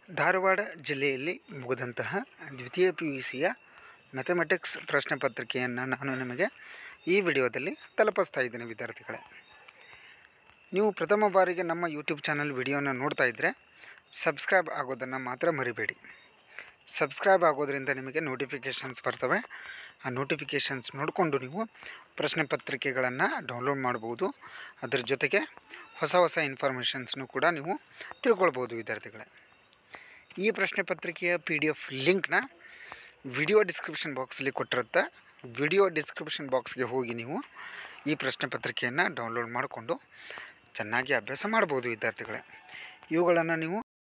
ಧಾರವಾಡ ಜಿಲ್ಲೆಯಲ್ಲಿ ಮುಗಿದಂತಹ ದ್ವಿತೀಯ P U ಸಿಯ ಮ್ಯಾಥಮೆಟಿಕ್ಸ್ ಪ್ರಶ್ನೆ ಪತ್ರಿಕೆಯನ್ನು ನಾನು ನಿಮಗೆ ಈ ವಿಡಿಯೋದಲ್ಲಿ ತಲುಪಿಸ್ತಾ ಇದ್ದೀನಿ ವಿದ್ಯಾರ್ಥಿಗಳೇ ನೀವು ಪ್ರಥಮ ಬಾರಿಗೆ ನಮ್ಮ ಯೂಟ್ಯೂಬ್ ಚಾನಲ್ ವಿಡಿಯೋನ ನೋಡ್ತಾ ಇದ್ದರೆ ಸಬ್ಸ್ಕ್ರೈಬ್ ಆಗೋದನ್ನು ಮಾತ್ರ ಮರಿಬೇಡಿ ಸಬ್ಸ್ಕ್ರೈಬ್ ಆಗೋದ್ರಿಂದ ನಿಮಗೆ ನೋಟಿಫಿಕೇಷನ್ಸ್ ಬರ್ತವೆ ಆ ನೋಟಿಫಿಕೇಷನ್ಸ್ ನೋಡಿಕೊಂಡು ನೀವು ಪ್ರಶ್ನೆ ಪತ್ರಿಕೆಗಳನ್ನು ಡೌನ್ಲೋಡ್ ಮಾಡ್ಬೋದು ಅದರ ಜೊತೆಗೆ ಹೊಸ ಹೊಸ ಇನ್ಫಾರ್ಮೇಷನ್ಸ್ನು ಕೂಡ ನೀವು ತಿಳ್ಕೊಳ್ಬೋದು ವಿದ್ಯಾರ್ಥಿಗಳೇ ಈ ಪ್ರಶ್ನೆ ಪತ್ರಿಕೆಯ ಪಿ ಡಿ ಎಫ್ ಲಿಂಕ್ನ ವಿಡಿಯೋ ಡಿಸ್ಕ್ರಿಪ್ಷನ್ ಬಾಕ್ಸಲ್ಲಿ ಕೊಟ್ಟಿರುತ್ತೆ ವಿಡಿಯೋ ಡಿಸ್ಕ್ರಿಪ್ಷನ್ ಬಾಕ್ಸ್ಗೆ ಹೋಗಿ ನೀವು ಈ ಪ್ರಶ್ನೆ ಪತ್ರಿಕೆಯನ್ನು ಡೌನ್ಲೋಡ್ ಮಾಡಿಕೊಂಡು ಚೆನ್ನಾಗಿ ಅಭ್ಯಾಸ ಮಾಡ್ಬೋದು ವಿದ್ಯಾರ್ಥಿಗಳೇ ಇವುಗಳನ್ನು ನೀವು